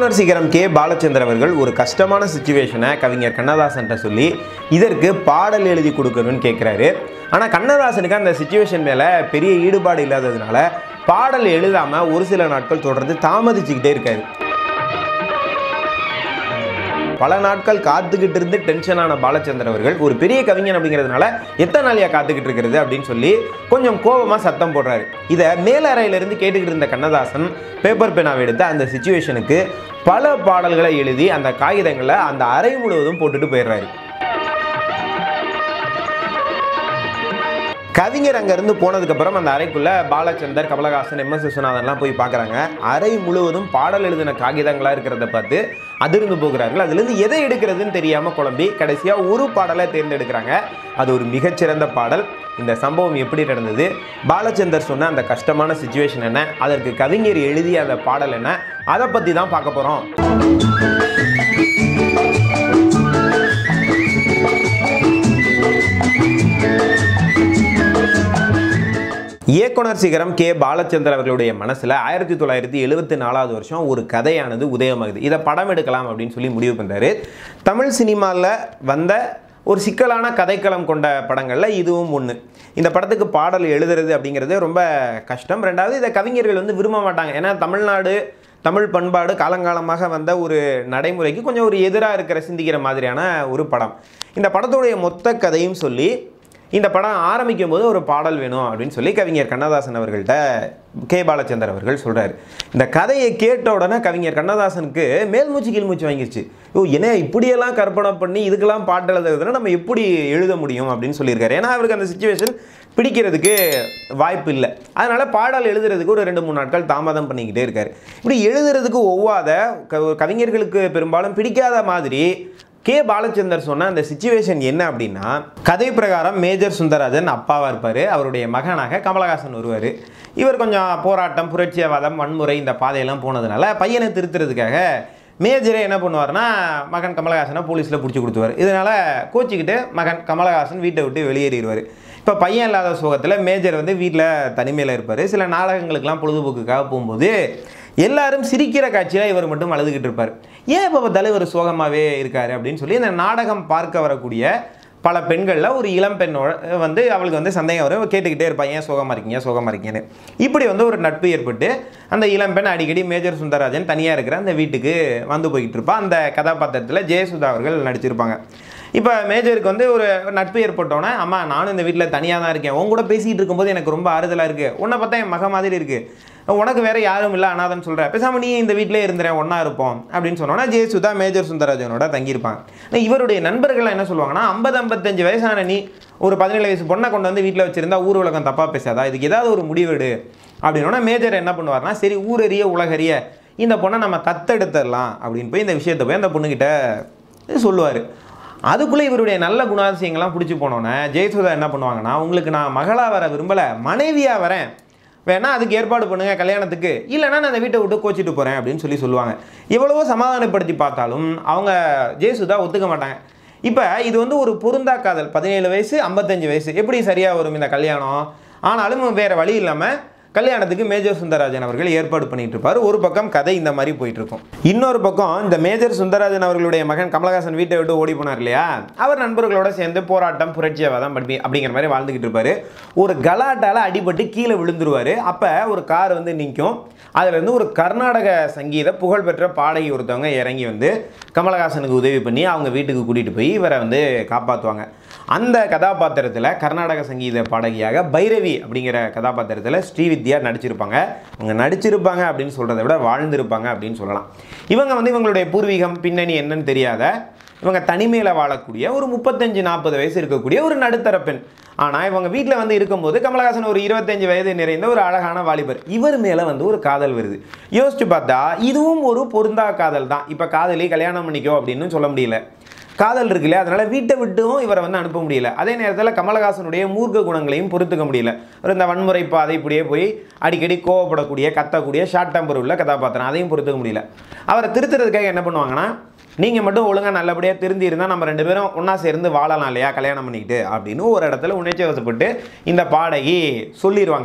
இயக்குனர் சிகரம் கே பாலச்சந்தர் அவர்கள் ஒரு கஷ்டமான சுச்சுவேஷனை கவிஞர் கண்ணதாசன்ட்ட சொல்லி இதற்கு பாடல் எழுதி கொடுக்கணும்னு கேட்குறாரு ஆனால் கண்ணதாசனுக்கு அந்த சுச்சுவேஷன் மேலே பெரிய ஈடுபாடு இல்லாததுனால பாடல் எழுதாமல் ஒரு சில நாட்கள் தொடர்ந்து தாமதிச்சுக்கிட்டே இருக்காரு பல நாட்கள் காத்துக்கிட்டு இருந்து டென்ஷனான பாலச்சந்தர் அவர்கள் ஒரு பெரிய கவிஞன் அப்படிங்கிறதுனால எத்தனை நாளையா காத்துக்கிட்டு இருக்கிறது அப்படின்னு சொல்லி கொஞ்சம் கோபமா சத்தம் போடுறாரு இதை மேலறையிலிருந்து கேட்டுக்கிட்டு இருந்த கண்ணதாசன் பேப்பர் பேனாவை எடுத்து அந்த சுச்சுவேஷனுக்கு பல பாடல்களை எழுதி அந்த காகிதங்களை அந்த அறை முழுவதும் போட்டுட்டு போயிடுறாரு கவிஞர் அங்கேருந்து போனதுக்கப்புறம் அந்த அறைக்குள்ள பாலச்சந்தர் கமலஹாசன் எம் எஸ் விஸ்வநாதன்லாம் போய் பார்க்குறாங்க அறை முழுவதும் பாடல் எழுதின காகிதங்களாக இருக்கிறத பார்த்து அதிர்ந்து போகிறார்கள் அதுலேருந்து எதை எடுக்கிறதுன்னு தெரியாமல் குழம்பி கடைசியாக ஒரு பாடலை தேர்ந்தெடுக்கிறாங்க அது ஒரு மிகச்சிறந்த பாடல் இந்த சம்பவம் எப்படி நடந்தது பாலச்சந்தர் சொன்ன அந்த கஷ்டமான சுச்சுவேஷன் என்ன அதற்கு கவிஞர் எழுதிய அந்த பாடல் என்ன அதை பற்றி தான் பார்க்க போகிறோம் இயக்குனர் சிகரம் கே பாலச்சந்தர் அவர்களுடைய மனசில் ஆயிரத்தி தொள்ளாயிரத்தி எழுபத்தி நாலாவது வருஷம் ஒரு கதையானது உதயமாகுது இதை படம் எடுக்கலாம் அப்படின்னு சொல்லி முடிவு பண்ணுறாரு தமிழ் சினிமாவில் வந்த ஒரு சிக்கலான கதைக்களம் கொண்ட படங்களில் இதுவும் ஒன்று இந்த படத்துக்கு பாடல் எழுதுறது அப்படிங்கிறது ரொம்ப கஷ்டம் ரெண்டாவது இதை கவிஞர்கள் வந்து விரும்ப மாட்டாங்க ஏன்னா தமிழ்நாடு தமிழ் பண்பாடு காலங்காலமாக வந்த ஒரு நடைமுறைக்கு கொஞ்சம் ஒரு எதிராக இருக்கிற சிந்திக்கிற மாதிரியான ஒரு படம் இந்த படத்துடைய மொத்த கதையும் சொல்லி இந்த படம் ஆரம்பிக்கும் போது ஒரு பாடல் வேணும் அப்படின்னு சொல்லி கவிஞர் கண்ணதாசன் அவர்கள்ட்ட கே பாலச்சந்தர் அவர்கள் சொல்கிறார் இந்த கதையை கேட்ட உடனே கவிஞர் கண்ணதாசனுக்கு மேல் மூச்சு கீழ் மூச்சு வாங்கிருச்சு ஓ என்ன இப்படியெல்லாம் கற்பனை பண்ணி இதுக்கெல்லாம் பாட்டு எழுதுறதுன்னா நம்ம எப்படி எழுத முடியும் அப்படின்னு சொல்லியிருக்காரு ஏன்னா அவருக்கு அந்த சுச்சுவேஷன் பிடிக்கிறதுக்கு வாய்ப்பு இல்லை அதனால் பாடல் எழுதுறதுக்கு ஒரு ரெண்டு மூணு நாட்கள் தாமதம் பண்ணிக்கிட்டே இருக்காரு இப்படி எழுதுறதுக்கு ஒவ்வாத க- கவிஞர்களுக்கு பெரும்பாலும் பிடிக்காத மாதிரி கே பாலச்சந்தர் சொன்ன அந்த சுச்சுவேஷன் என்ன அப்படின்னா கதை பிரகாரம் மேஜர் சுந்தரராஜன் அப்பாவாக இருப்பார் அவருடைய மகனாக கமலஹாசன் வருவார் இவர் கொஞ்சம் போராட்டம் புரட்சியவாதம் வன்முறை இந்த பாதையெல்லாம் போனதுனால பையனை திருத்துறதுக்காக மேஜரே என்ன பண்ணுவார்னா மகன் கமலஹாசனை போலீஸில் பிடிச்சி கொடுத்துருவார் இதனால் கோச்சிக்கிட்டு மகன் கமலஹாசன் வீட்டை விட்டு வெளியேறிடுவார் இப்போ பையன் இல்லாத சோகத்தில் மேஜர் வந்து வீட்டில் தனிமையில் இருப்பார் சில நாடகங்களுக்கெல்லாம் பொழுதுபோக்குக்காக போகும்போது எல்லாரும் சிரிக்கிற காட்சியில் இவர் மட்டும் அழுதுகிட்டு இருப்பார் ஏன் இப்போ பார்த்தாலும் இவர் சோகமாகவே இருக்காரு அப்படின்னு சொல்லி இந்த நாடகம் பார்க்க வரக்கூடிய பல பெண்களில் ஒரு இளம் பெண்ணோட வந்து அவளுக்கு வந்து சந்தேகம் வரும் கேட்டுக்கிட்டே இருப்பா ஏன் சோகமாக இருக்கீங்க சோகமாக இருக்கீங்கன்னு இப்படி வந்து ஒரு நட்பு ஏற்பட்டு அந்த இளம் பெண் அடிக்கடி மேஜர் சுந்தரராஜன் தனியாக இருக்கிற அந்த வீட்டுக்கு வந்து போய்கிட்டு இருப்பா அந்த கதாபாத்திரத்தில் ஜெயசுதா அவர்கள் நடிச்சிருப்பாங்க இப்போ மேஜருக்கு வந்து ஒரு நட்பு ஏற்பட்டோன்னே அம்மா நானும் இந்த வீட்டில் தனியாக தான் இருக்கேன் உன் கூட பேசிகிட்டு இருக்கும்போது எனக்கு ரொம்ப ஆறுதலாக இருக்குது உன்னை பார்த்தா என் மக மாதிரி இருக்குது உனக்கு வேற யாரும் இல்லை அனாதன்னு சொல்கிற பேசாம நீ இந்த வீட்டிலே இருந்துறேன் ஒன்றா இருப்போம் அப்படின்னு சொன்னோன்னா ஜெயசுதா மேஜர் சுந்தரராஜனோட தங்கியிருப்பாங்க ஆனா இவருடைய நண்பர்கள் என்ன சொல்லுவாங்கன்னா ஐம்பது ஐம்பத்தஞ்சு வயசான நீ ஒரு பதினேழு வயசு பொண்ணை கொண்டு வந்து வீட்டில் வச்சிருந்தா ஊர் உலகம் தப்பாக பேசாதா இதுக்கு ஏதாவது ஒரு முடிவெடு அப்படின்னோன்னா மேஜர் என்ன பண்ணுவார்னா சரி ஊரறிய உலகறிய இந்த பொண்ணை நம்ம தத்தெடுத்துடலாம் அப்படின்னு போய் இந்த விஷயத்தை போய் அந்த பொண்ணுக்கிட்ட சொல்லுவார் அதுக்குள்ளே இவருடைய நல்ல குணாதிசயங்கள்லாம் பிடிச்சி போனோன்னே ஜெயசுதா என்ன பண்ணுவாங்கன்னா உங்களுக்கு நான் மகளா வர விரும்பலை மனைவியாக வரேன் வேணா அதுக்கு ஏற்பாடு பண்ணுங்க கல்யாணத்துக்கு இல்லைன்னா நான் அந்த வீட்டை விட்டு கோச்சிட்டு போகிறேன் அப்படின்னு சொல்லி சொல்லுவாங்க எவ்வளவோ சமாதானப்படுத்தி பார்த்தாலும் அவங்க ஜெயசுதா ஒத்துக்க மாட்டாங்க இப்போ இது வந்து ஒரு பொருந்தா காதல் பதினேழு வயசு ஐம்பத்தஞ்சு வயசு எப்படி சரியாக வரும் இந்த கல்யாணம் ஆனாலும் வேறு வழி இல்லாமல் கல்யாணத்துக்கு மேஜர் சுந்தரராஜன் அவர்கள் ஏற்பாடு பண்ணிட்டு இருப்பார் ஒரு பக்கம் கதை இந்த மாதிரி போயிட்டு இருக்கும் இன்னொரு பக்கம் இந்த மேஜர் சுந்தரராஜன் அவர்களுடைய மகன் கமலஹாசன் வீட்டை விட்டு ஓடி போனார் இல்லையா அவர் நண்பர்களோட சேர்ந்து போராட்டம் புரட்சியவாதம் படி அப்படிங்கிற மாதிரி வாழ்ந்துகிட்டு இருப்பாரு ஒரு கலாட்டால அடிபட்டு கீழே விழுந்துருவாரு அப்ப ஒரு கார் வந்து நிற்கும் அதுல இருந்து ஒரு கர்நாடக சங்கீத புகழ்பெற்ற பாடகி ஒருத்தவங்க இறங்கி வந்து கமலஹாசனுக்கு உதவி பண்ணி அவங்க வீட்டுக்கு கூட்டிட்டு போய் இவரை வந்து காப்பாற்றுவாங்க அந்த கதாபாத்திரத்தில் கர்நாடக சங்கீத பாடகியாக பைரவி அப்படிங்கிற கதாபாத்திரத்தில் ஸ்ரீவித்யா நடிச்சிருப்பாங்க அவங்க நடிச்சிருப்பாங்க அப்படின்னு சொல்கிறத விட வாழ்ந்திருப்பாங்க அப்படின்னு சொல்லலாம் இவங்க வந்து இவங்களுடைய பூர்வீகம் பின்னணி என்னன்னு தெரியாத இவங்க தனிமையில் வாழக்கூடிய ஒரு முப்பத்தஞ்சு நாற்பது வயசு இருக்கக்கூடிய ஒரு நடுத்தர பெண் ஆனால் இவங்க வீட்டில் வந்து இருக்கும்போது கமலஹாசன் ஒரு இருபத்தஞ்சு வயது நிறைந்த ஒரு அழகான வாலிபர் இவர் மேலே வந்து ஒரு காதல் வருது யோசிச்சு பார்த்தா இதுவும் ஒரு பொருந்தா காதல் தான் இப்போ காதலி கல்யாணம் பண்ணிக்கோ அப்படின்னு சொல்ல முடியல காதல் இருக்குல்ல அதனால வீட்டை விட்டும் இவரை வந்து அனுப்ப முடியல அதே நேரத்தில் கமலஹாசனுடைய மூர்க்க குணங்களையும் பொறுத்துக்க முடியல ஒரு இந்த வன்முறை பாதை இப்படியே போய் அடிக்கடி கோவப்படக்கூடிய கத்தக்கூடிய ஷார்ட் டெம்பர் உள்ள கதாபாத்திரம் அதையும் பொறுத்துக்க முடியல அவரை திருத்துறதுக்காக என்ன பண்ணுவாங்கன்னா நீங்கள் மட்டும் ஒழுங்காக நல்லபடியாக திருந்தி இருந்தால் நம்ம ரெண்டு பேரும் ஒன்றா சேர்ந்து வாழலாம் இல்லையா கல்யாணம் பண்ணிக்கிட்டு அப்படின்னு ஒரு இடத்துல உணர்ச்சி வசப்பட்டு இந்த பாடகி சொல்லிடுவாங்க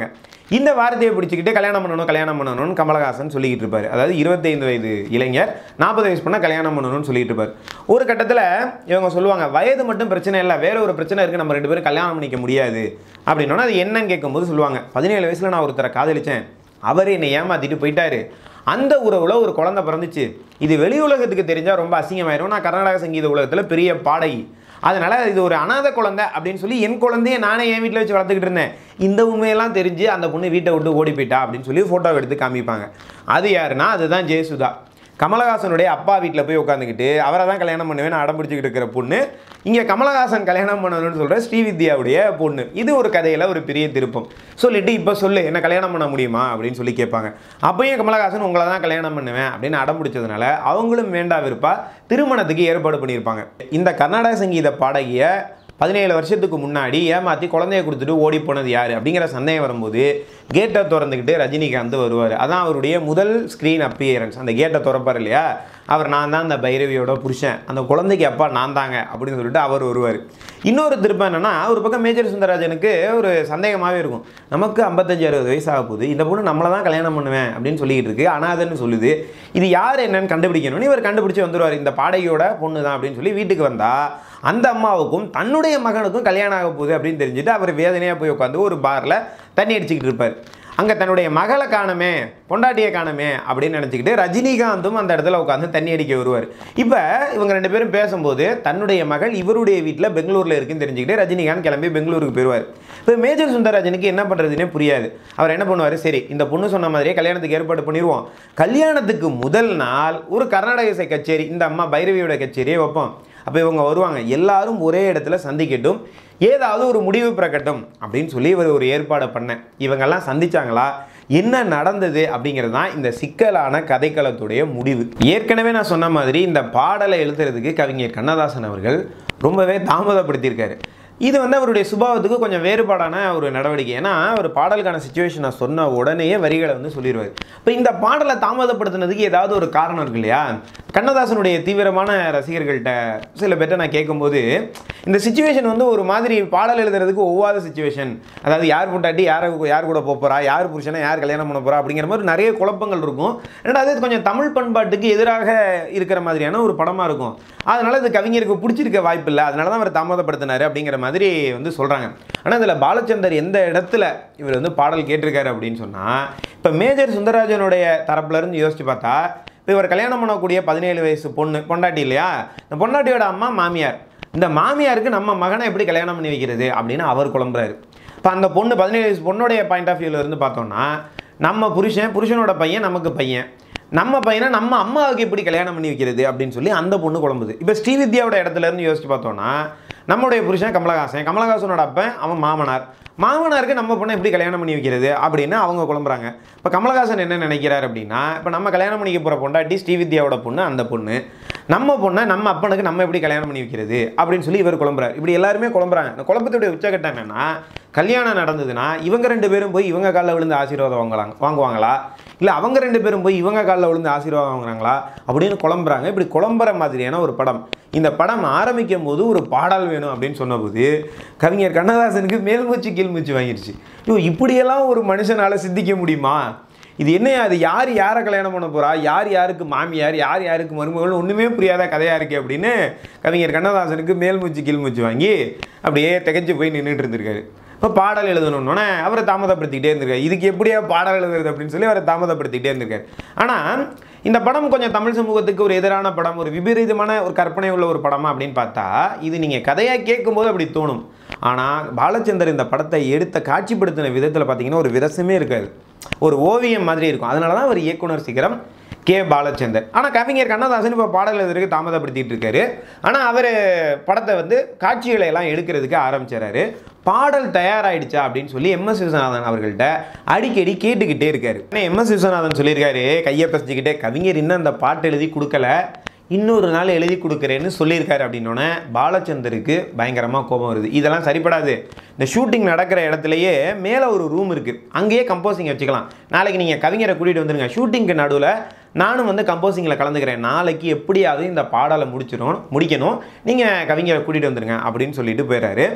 இந்த வார்த்தையை பிடிச்சிக்கிட்டு கல்யாணம் பண்ணணும் கல்யாணம் பண்ணணும்னு கமலஹாசன் சொல்லிக்கிட்டு இருப்பார் அதாவது இருபத்தைந்து வயது இளைஞர் நாற்பது வயசு பண்ணால் கல்யாணம் பண்ணணும்னு சொல்லிட்டு இருப்பார் ஒரு கட்டத்தில் இவங்க சொல்லுவாங்க வயது மட்டும் பிரச்சனை இல்லை வேற ஒரு பிரச்சனை இருக்குது நம்ம ரெண்டு பேரும் கல்யாணம் பண்ணிக்க முடியாது அப்படின்னா அது என்னன்னு கேட்கும்போது சொல்லுவாங்க பதினேழு வயசில் நான் ஒருத்தரை காதலிச்சேன் அவர் என்னை ஏமாத்திட்டு போயிட்டாரு அந்த உறவுல ஒரு குழந்தை பிறந்துச்சு இது வெளி உலகத்துக்கு தெரிஞ்சால் ரொம்ப அசிங்கமாயிரும் நான் கர்நாடக சங்கீத உலகத்தில் பெரிய பாடகி அதனால இது ஒரு அனாதை குழந்தை அப்படின்னு சொல்லி என் குழந்தைய நானே என் வீட்டில் வச்சு வளர்த்துக்கிட்டு இருந்தேன் இந்த உண்மையெல்லாம் தெரிஞ்சு அந்த பொண்ணு வீட்டை விட்டு ஓடி போயிட்டா அப்படின்னு சொல்லி ஃபோட்டோ எடுத்து காமிப்பாங்க அது யாருன்னா அதுதான் ஜெயசுதா கமலஹாசனுடைய அப்பா வீட்டில் போய் உட்காந்துக்கிட்டு அவரை தான் கல்யாணம் பண்ணுவேன்னு அடம் பிடிச்சிக்கிட்டு இருக்கிற பொண்ணு இங்கே கமலஹாசன் கல்யாணம் பண்ணணும்னு சொல்கிற ஸ்ரீவித்யாவுடைய பொண்ணு இது ஒரு கதையில் ஒரு பெரிய திருப்பம் சொல்லிட்டு இப்போ சொல்லு என்ன கல்யாணம் பண்ண முடியுமா அப்படின்னு சொல்லி கேட்பாங்க அப்பயும் கமலஹாசன் உங்களை தான் கல்யாணம் பண்ணுவேன் அப்படின்னு அடம் பிடிச்சதுனால அவங்களும் வேண்டா விருப்பா திருமணத்துக்கு ஏற்பாடு பண்ணியிருப்பாங்க இந்த கர்நாடக சங்கீத பாடகியை பதினேழு வருஷத்துக்கு முன்னாடி ஏமாற்றி குழந்தைய கொடுத்துட்டு ஓடி போனது யார் அப்படிங்கிற சந்தேகம் வரும்போது கேட்டை திறந்துக்கிட்டு ரஜினிகாந்த் வருவார் அதான் அவருடைய முதல் ஸ்க்ரீன் அப்பியரன்ஸ் அந்த கேட்டை திறப்பார் இல்லையா அவர் நான் தான் அந்த பைரவியோட புருஷன் அந்த குழந்தைக்கு அப்பா நான் தாங்க அப்படின்னு சொல்லிட்டு அவர் வருவார் இன்னொரு திருப்பம் என்னன்னா ஒரு பக்கம் மேஜர் சுந்தரராஜனுக்கு ஒரு சந்தேகமாகவே இருக்கும் நமக்கு ஐம்பத்தஞ்சு அறுபது வயசு ஆக போகுது இந்த பொண்ணு நம்மளை தான் கல்யாணம் பண்ணுவேன் அப்படின்னு சொல்லிக்கிட்டு இருக்கு அனாதன்னு சொல்லுது இது யார் என்னன்னு கண்டுபிடிக்கணும்னு இவர் கண்டுபிடிச்சு வந்துருவார் இந்த பாடகியோட பொண்ணு தான் அப்படின்னு சொல்லி வீட்டுக்கு வந்தா அந்த அம்மாவுக்கும் தன்னுடைய மகனுக்கும் கல்யாணம் ஆக போகுது அப்படின்னு தெரிஞ்சுட்டு அவர் வேதனையாக போய் உட்காந்து ஒரு பாரில் தண்ணி அடிச்சுக்கிட்டு இருப்பார் அங்கே தன்னுடைய மகளை காணமே பொண்டாட்டியை காணமே அப்படின்னு நினச்சிக்கிட்டு ரஜினிகாந்தும் அந்த இடத்துல உட்காந்து தண்ணி அடிக்க வருவார் இப்போ இவங்க ரெண்டு பேரும் பேசும்போது தன்னுடைய மகள் இவருடைய வீட்டில் பெங்களூரில் இருக்குன்னு தெரிஞ்சுக்கிட்டு ரஜினிகாந்த் கிளம்பி பெங்களூருக்கு போயிடுவார் இப்போ மேஜர் சுந்தரராஜனுக்கு என்ன பண்ணுறதுனே புரியாது அவர் என்ன பண்ணுவார் சரி இந்த பொண்ணு சொன்ன மாதிரியே கல்யாணத்துக்கு ஏற்பாடு பண்ணிடுவோம் கல்யாணத்துக்கு முதல் நாள் ஒரு கர்நாடக இசை கச்சேரி இந்த அம்மா பைரவியோட கச்சேரியை வைப்போம் அப்போ இவங்க வருவாங்க எல்லாரும் ஒரே இடத்துல சந்திக்கட்டும் ஏதாவது ஒரு முடிவு பிறக்கட்டும் அப்படின்னு சொல்லி இவர் ஒரு ஏற்பாடை பண்ணேன் இவங்கெல்லாம் சந்திச்சாங்களா என்ன நடந்தது அப்படிங்கிறது தான் இந்த சிக்கலான கதைக்களத்துடைய முடிவு ஏற்கனவே நான் சொன்ன மாதிரி இந்த பாடலை எழுதுறதுக்கு கவிஞர் கண்ணதாசன் அவர்கள் ரொம்பவே தாமதப்படுத்தியிருக்காரு இது வந்து அவருடைய சுபாவத்துக்கு கொஞ்சம் வேறுபாடான ஒரு நடவடிக்கை ஏன்னா ஒரு பாடலுக்கான சுச்சுவேஷனை சொன்ன உடனேயே வரிகளை வந்து சொல்லிடுவார் இப்போ இந்த பாடலை தாமதப்படுத்தினதுக்கு ஏதாவது ஒரு காரணம் இருக்கு இல்லையா கண்ணதாசனுடைய தீவிரமான ரசிகர்கள்ட்ட சில பேர்ட்ட நான் கேட்கும்போது இந்த சுச்சுவேஷன் வந்து ஒரு மாதிரி பாடல் எழுதுறதுக்கு ஒவ்வாத சுச்சுவேஷன் அதாவது யார் பொண்டாட்டி யார் யார் கூட போக போறா யார் புருஷனை யார் கல்யாணம் பண்ண போறா அப்படிங்கிற மாதிரி நிறைய குழப்பங்கள் இருக்கும் ரெண்டாவது கொஞ்சம் தமிழ் பண்பாட்டுக்கு எதிராக இருக்கிற மாதிரியான ஒரு படமாக இருக்கும் அதனால இது கவிஞருக்கு பிடிச்சிருக்க வாய்ப்பு இல்லை அதனால தான் அவர் தாமதப்படுத்தினாரு அப்படிங்கிற மாதிரி வந்து சொல்கிறாங்க ஆனால் இதில் பாலச்சந்தர் எந்த இடத்துல இவர் வந்து பாடல் கேட்டிருக்காரு அப்படின்னு சொன்னால் இப்போ மேஜர் சுந்தரராஜனுடைய தரப்புல இருந்து யோசிச்சு பார்த்தா இப்போ இவர் கல்யாணம் பண்ணக்கூடிய பதினேழு வயசு பொண்ணு பொண்டாட்டி இல்லையா இந்த பொண்டாட்டியோட அம்மா மாமியார் இந்த மாமியாருக்கு நம்ம மகனை எப்படி கல்யாணம் பண்ணி வைக்கிறது அப்படின்னு அவர் குழம்புறாரு இப்போ அந்த பொண்ணு பதினேழு வயசு பொண்ணுடைய பாயிண்ட் ஆஃப் வியூவில் இருந்து பார்த்தோம்னா நம்ம புருஷன் புருஷனோட பையன் நமக்கு பையன் நம்ம பையனை நம்ம அம்மாவுக்கு எப்படி கல்யாணம் பண்ணி வைக்கிறது அப்படின்னு சொல்லி அந்த பொண்ணு குழம்புது இப்போ ஸ்ரீவித்யாவோட இடத்துல இருந்து யோசிச்சு பார்த்தோம்னா நம்முடைய புருஷன் கமலஹாசன் கமலஹாசனோட அப்பன் அவன் மாமனார் மாமனாருக்கு நம்ம பொண்ணை எப்படி கல்யாணம் பண்ணி வைக்கிறது அப்படின்னு அவங்க குழம்புறாங்க இப்போ கமலஹாசன் என்ன நினைக்கிறார் அப்படின்னா இப்போ நம்ம கல்யாணம் பண்ணிக்க போகிற பொண்டாட்டி ஸ்ரீவித்யாவோட பொண்ணு அந்த பொண்ணு நம்ம பொண்ணை நம்ம அப்பனுக்கு நம்ம எப்படி கல்யாணம் பண்ணி வைக்கிறது அப்படின்னு சொல்லி இவர் குழம்புறாரு இப்படி எல்லாருமே குழம்புறாங்க இந்த குழப்பத்துடைய உச்சகட்டம் என்னன்னா கல்யாணம் நடந்ததுன்னா இவங்க ரெண்டு பேரும் போய் இவங்க காலில் விழுந்து ஆசீர்வாதம் வாங்கலாங்க வாங்குவாங்களா இல்லை அவங்க ரெண்டு பேரும் போய் இவங்க காலில் விழுந்து ஆசீர்வாதம் வாங்குறாங்களா அப்படின்னு குழம்புறாங்க இப்படி குழம்புற மாதிரியான ஒரு படம் இந்த படம் ஆரம்பிக்கும் போது ஒரு பாடல் வேணும் அப்படின்னு சொன்னபோது கவிஞர் கண்ணதாசனுக்கு மேல்மூச்சு கீழ்மூச்சு வாங்கிருச்சு ஐயோ இப்படியெல்லாம் ஒரு மனுஷனால் சிந்திக்க முடியுமா இது என்னையா அது யார் யாரை கல்யாணம் பண்ண போறா யார் யாருக்கு மாமியார் யார் யாருக்கு மருமகள் ஒன்றுமே புரியாத கதையாக இருக்கு அப்படின்னு கவிஞர் கண்ணதாசனுக்கு மேல்மூச்சு கீழ்மூச்சு வாங்கி அப்படியே திகைச்சு போய் நின்றுட்டு இருந்திருக்காரு இப்போ பாடல் எழுதணுன்னொன்னே அவரை தாமதப்படுத்திக்கிட்டே இருந்திருக்காரு இதுக்கு எப்படியா பாடல் எழுதுறது அப்படின்னு சொல்லி அவரை தாமதப்படுத்திக்கிட்டே இருந்திருக்காரு ஆனால் இந்த படம் கொஞ்சம் தமிழ் சமூகத்துக்கு ஒரு எதிரான படம் ஒரு விபரீதமான ஒரு கற்பனை உள்ள ஒரு படமா அப்படின்னு பார்த்தா இது நீங்கள் கதையாக கேட்கும்போது அப்படி தோணும் ஆனால் பாலச்சந்தர் இந்த படத்தை எடுத்த காட்சிப்படுத்தின விதத்தில் பார்த்தீங்கன்னா ஒரு விரசமே இருக்காது ஒரு ஓவியம் மாதிரி இருக்கும் அதனால தான் அவர் இயக்குனர் சிகரம் கே பாலச்சந்தர் ஆனால் கவிஞர் கண்ணதாசன் இப்போ பாடல் எழுதுறதுக்கு தாமதப்படுத்திட்டு இருக்காரு ஆனால் அவர் படத்தை வந்து காட்சிகளை எல்லாம் எடுக்கிறதுக்கு ஆரம்பிச்சாரு பாடல் தயாராயிடுச்சா அப்படின்னு சொல்லி எம் எஸ் விஸ்வநாதன் அவர்கள்ட்ட அடிக்கடி கேட்டுக்கிட்டே இருக்காரு எம் எஸ் விஸ்வநாதன் சொல்லியிருக்காரு கையை பசிச்சுக்கிட்டே கவிஞர் இன்னும் அந்த பாட்டு எழுதி கொடுக்கல இன்னொரு நாள் எழுதி கொடுக்குறேன்னு சொல்லியிருக்காரு அப்படின்னோடனே பாலச்சந்தருக்கு பயங்கரமாக கோபம் வருது இதெல்லாம் சரிப்படாது இந்த ஷூட்டிங் நடக்கிற இடத்துலையே மேலே ஒரு ரூம் இருக்குது அங்கேயே கம்போசிங் வச்சுக்கலாம் நாளைக்கு நீங்கள் கவிஞரை கூட்டிகிட்டு வந்துருங்க ஷூட்டிங்க்கு நடுவில் நானும் வந்து கம்போசிங்கில் கலந்துக்கிறேன் நாளைக்கு எப்படியாவது இந்த பாடலை முடிச்சிடும் முடிக்கணும் நீங்கள் கவிஞரை கூட்டிகிட்டு வந்துருங்க அப்படின்னு சொல்லிட்டு போயிடுறாரு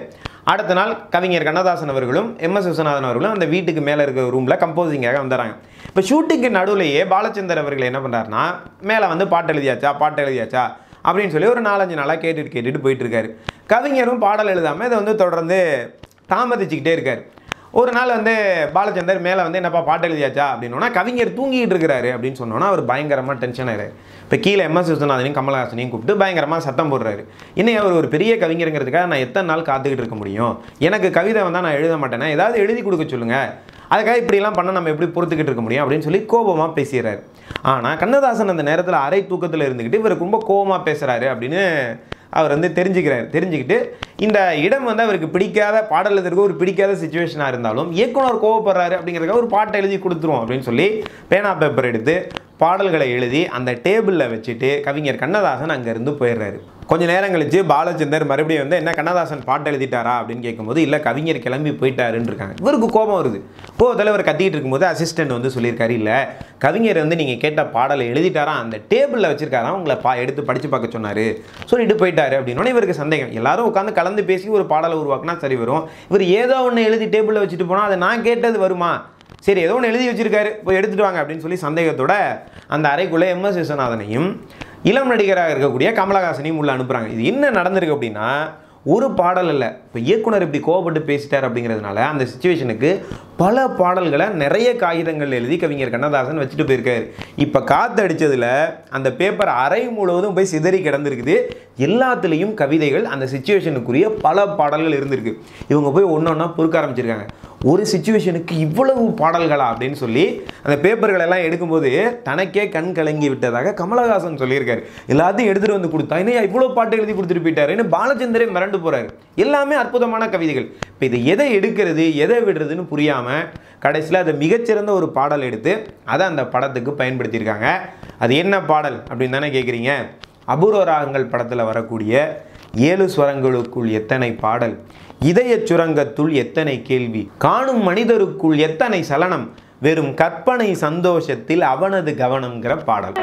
அடுத்த நாள் கவிஞர் கண்ணதாசன் அவர்களும் எம் எஸ் விஸ்வநாதன் அவர்களும் அந்த வீட்டுக்கு மேலே இருக்கிற ரூமில் கம்போசிங்காக வந்துடுறாங்க இப்போ ஷூட்டிங்க்கு நடுவுலையே பாலச்சந்தர் அவர்கள் என்ன பண்ணுறாருன்னா மேலே வந்து பாட்டு எழுதியாச்சா பாட்டு எழுதியாச்சா அப்படின்னு சொல்லி ஒரு நாலஞ்சு நாளாக கேட்டுட்டு கேட்டுட்டு போயிட்டு இருக்காரு கவிஞரும் பாடல் எழுதாமல் இதை வந்து தொடர்ந்து தாமதிச்சுக்கிட்டே இருக்காரு ஒரு நாள் வந்து பாலச்சந்தர் மேலே வந்து என்னப்பா பாட்டு எழுதியாச்சா அப்படின்னோன்னா கவிஞர் தூங்கிட்டு இருக்கிறாரு அப்படின்னு சொன்னோன்னா அவர் பயங்கரமாக டென்ஷன் ஆயிடுறாரு இப்போ கீழே எம்எஸ் விஸ்வநாதனையும் கமலஹாசனையும் கூப்பிட்டு பயங்கரமாக சத்தம் போடுறாரு இன்னும் அவர் ஒரு பெரிய கவிஞருங்கிறதுக்காக நான் எத்தனை நாள் காத்துக்கிட்டு இருக்க முடியும் எனக்கு கவிதை வந்தால் நான் எழுத மாட்டேனா ஏதாவது எழுதி கொடுக்க சொல்லுங்க அதுக்காக இப்படிலாம் பண்ண நம்ம எப்படி பொறுத்துக்கிட்டு இருக்க முடியும் அப்படின்னு சொல்லி கோபமாக பேசிடுறாரு ஆனால் கண்ணதாசன் அந்த நேரத்தில் அரை தூக்கத்தில் இருந்துக்கிட்டு இவருக்கு ரொம்ப கோபமாக பேசுகிறாரு அப்படின்னு அவர் வந்து தெரிஞ்சுக்கிறார் தெரிஞ்சுக்கிட்டு இந்த இடம் வந்து அவருக்கு பிடிக்காத பாடல் எழுதுறதுக்கு ஒரு பிடிக்காத சுச்சுவேஷனாக இருந்தாலும் இயக்குனர் கோவப்படுறாரு அப்படிங்கிறதுக்காக ஒரு பாட்டை எழுதி கொடுத்துருவோம் அப்படின்னு சொல்லி பேனா பேப்பர் எடுத்து பாடல்களை எழுதி அந்த டேபிளில் வச்சுட்டு கவிஞர் கண்ணதாசன் அங்கேருந்து போயிடுறாரு கொஞ்ச நேரம் கழிச்சு பாலச்சந்தர் மறுபடியும் வந்து என்ன கண்ணதாசன் பாட்டு எழுதிட்டாரா அப்படின்னு கேட்கும்போது இல்லை கவிஞர் கிளம்பி போயிட்டாருன்னு இருக்காங்க இவருக்கு கோபம் வருது கோபத்தில் இவர் கத்திட்டு இருக்கும்போது அசிஸ்டன்ட் வந்து சொல்லியிருக்காரு இல்லை கவிஞர் வந்து நீங்கள் கேட்ட பாடலை எழுதிட்டாரா அந்த டேபிளில் வச்சிருக்காராம் உங்களை பா எடுத்து படித்து பார்க்க சொன்னார் சொல்லிட்டு போயிட்டாரு அப்படின்னோடனே இவருக்கு சந்தேகம் எல்லாரும் உட்காந்து கலந்து பேசி ஒரு பாடலை உருவாக்குனா சரி வரும் இவர் ஏதோ ஒன்று எழுதி டேபிளில் வச்சுட்டு போனால் அதை நான் கேட்டது வருமா சரி ஏதோ ஒன்று எழுதி வச்சிருக்காரு போய் எடுத்துட்டு வாங்க அப்படின்னு சொல்லி சந்தேகத்தோட அந்த அறைக்குள்ளே எம்எஸ் விஸ்வநாதனையும் இளம் நடிகராக இருக்கக்கூடிய கமலஹாசனையும் உள்ள அனுப்புகிறாங்க இது என்ன நடந்திருக்கு அப்படின்னா ஒரு பாடல் இல்லை இப்போ இயக்குனர் இப்படி கோவப்பட்டு பேசிட்டார் அப்படிங்கிறதுனால அந்த சுச்சுவேஷனுக்கு பல பாடல்களை நிறைய காகிதங்கள் எழுதி கவிஞர் கண்ணதாசன் வச்சுட்டு போயிருக்காரு இப்போ காற்று அடித்ததில் அந்த பேப்பர் அறை முழுவதும் போய் சிதறி கிடந்திருக்குது எல்லாத்துலேயும் கவிதைகள் அந்த சுச்சுவேஷனுக்குரிய பல பாடல்கள் இருந்திருக்கு இவங்க போய் ஒன்று ஒன்றா பொறுக்க ஆரம்பிச்சிருக்காங்க ஒரு சுச்சுவேஷனுக்கு இவ்வளவு பாடல்களா அப்படின்னு சொல்லி அந்த பேப்பர்கள் எல்லாம் எடுக்கும்போது தனக்கே கண் கலங்கி விட்டதாக கமலஹாசன் சொல்லியிருக்காரு எல்லாத்தையும் எடுத்துகிட்டு வந்து கொடுத்தா இன்னும் இவ்வளோ பாட்டு எழுதி கொடுத்துட்டு போயிட்டாருன்னு பாலச்சந்தரே மிரண்டு போகிறாரு எல்லாமே அற்புதமான கவிதைகள் இப்போ இதை எதை எடுக்கிறது எதை விடுறதுன்னு புரியாமல் கடைசியில் அதை மிகச்சிறந்த ஒரு பாடல் எடுத்து அதை அந்த படத்துக்கு பயன்படுத்தியிருக்காங்க அது என்ன பாடல் அப்படின்னு தானே கேட்குறீங்க அபூர்வ ராகங்கள் படத்தில் வரக்கூடிய ஏழு ஸ்வரங்களுக்குள் எத்தனை பாடல் இதய சுரங்கத்துள் எத்தனை கேள்வி காணும் மனிதருக்குள் எத்தனை சலனம் வெறும் கற்பனை சந்தோஷத்தில் அவனது கவனம்ங்கிற பாடல்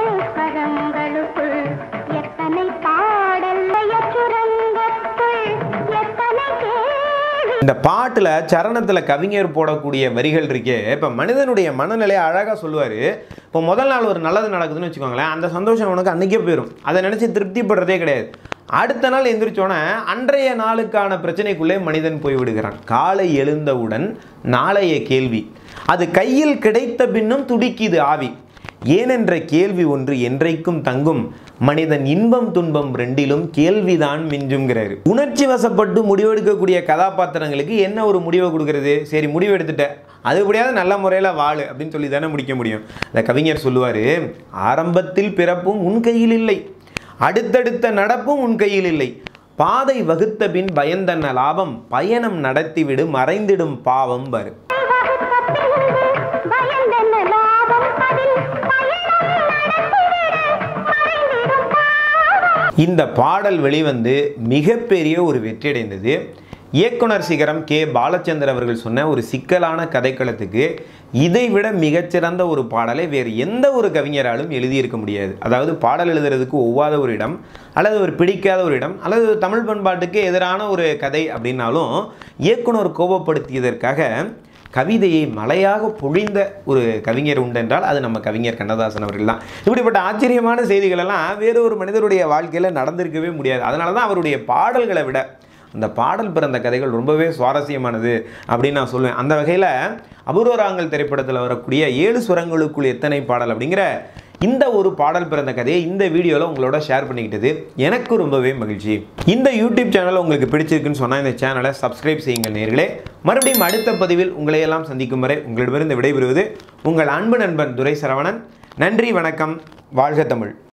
கரங்களுக்குள் எத்தனை பாடல் சுரங்கத்துள் எத்தனை கேள்வி இந்த பாட்டில் சரணத்தில் கவிஞர் போடக்கூடிய வரிகள் இருக்கே இப்போ மனிதனுடைய மனநிலையை அழகாக சொல்லுவார் இப்போ முதல் நாள் ஒரு நல்லது நடக்குதுன்னு வச்சுக்கோங்களேன் அந்த சந்தோஷம் அவனுக்கு அன்றைக்கே போயிடும் அதை நினச்சி திருப்திப்படுறதே கிடையாது அடுத்த நாள் எந்திரிச்சோன்னே அன்றைய நாளுக்கான பிரச்சனைக்குள்ளே மனிதன் போய் விடுகிறான் காலை எழுந்தவுடன் நாளைய கேள்வி அது கையில் கிடைத்த பின்னும் துடிக்குது ஆவி ஏனென்ற கேள்வி ஒன்று என்றைக்கும் தங்கும் மனிதன் இன்பம் துன்பம் ரெண்டிலும் கேள்விதான் மிஞ்சுங்கிறாரு உணர்ச்சி வசப்பட்டு முடிவெடுக்கக்கூடிய கதாபாத்திரங்களுக்கு என்ன ஒரு முடிவை கொடுக்கறது சரி முடிவு எடுத்துட்டேன் அதுபடியாவது நல்ல முறையில் வாழு அப்படின்னு சொல்லி தானே முடிக்க முடியும் அந்த கவிஞர் சொல்லுவார் ஆரம்பத்தில் பிறப்பும் உன் கையில் இல்லை அடுத்தடுத்த நடப்பும் உன் கையில் இல்லை பாதை வகுத்த பின் பயந்தன்ன லாபம் பயணம் நடத்திவிடு மறைந்திடும் பாவம் வரு வகுத்த பின்பு பயந்தென்ன லாபம் அதில் பயணம் நடத்திவிட மறைந்திடும் பாவம் இந்த பாடல் வெளிவந்து மிகப்பெரிய ஒரு வெற்றியடைந்தது இயக்குனர் சிகரம் கே பாலச்சந்தர் அவர்கள் சொன்ன ஒரு சிக்கலான கதைக்களத்துக்கு இதைவிட மிகச்சிறந்த ஒரு பாடலை வேறு எந்த ஒரு கவிஞராலும் எழுதியிருக்க முடியாது அதாவது பாடல் எழுதுறதுக்கு ஒவ்வாத ஒரு இடம் அல்லது ஒரு பிடிக்காத ஒரு இடம் அல்லது தமிழ் பண்பாட்டுக்கு எதிரான ஒரு கதை அப்படின்னாலும் இயக்குனர் கோபப்படுத்தியதற்காக கவிதையை மலையாக பொழிந்த ஒரு கவிஞர் உண்டென்றால் அது நம்ம கவிஞர் கண்ணதாசன் அவர்கள் தான் இப்படிப்பட்ட ஆச்சரியமான செய்திகள் எல்லாம் வேறு ஒரு மனிதருடைய வாழ்க்கையில் நடந்திருக்கவே முடியாது அதனால தான் அவருடைய பாடல்களை விட அந்த பாடல் பிறந்த கதைகள் ரொம்பவே சுவாரஸ்யமானது அப்படின்னு நான் சொல்லுவேன் அந்த வகையில் அபூர்வராங்கல் திரைப்படத்தில் வரக்கூடிய ஏழு சுரங்களுக்குள் எத்தனை பாடல் அப்படிங்கிற இந்த ஒரு பாடல் பிறந்த கதையை இந்த வீடியோவில் உங்களோட ஷேர் பண்ணிக்கிட்டது எனக்கு ரொம்பவே மகிழ்ச்சி இந்த யூடியூப் சேனல் உங்களுக்கு பிடிச்சிருக்குன்னு சொன்னால் இந்த சேனலை சப்ஸ்கிரைப் செய்யுங்கள் நேர்களே மறுபடியும் அடுத்த பதிவில் உங்களை எல்லாம் சந்திக்கும் வரை உங்களிடமிருந்து விடைபெறுவது உங்கள் அன்பு நண்பன் துரை சரவணன் நன்றி வணக்கம் வாழ்க தமிழ்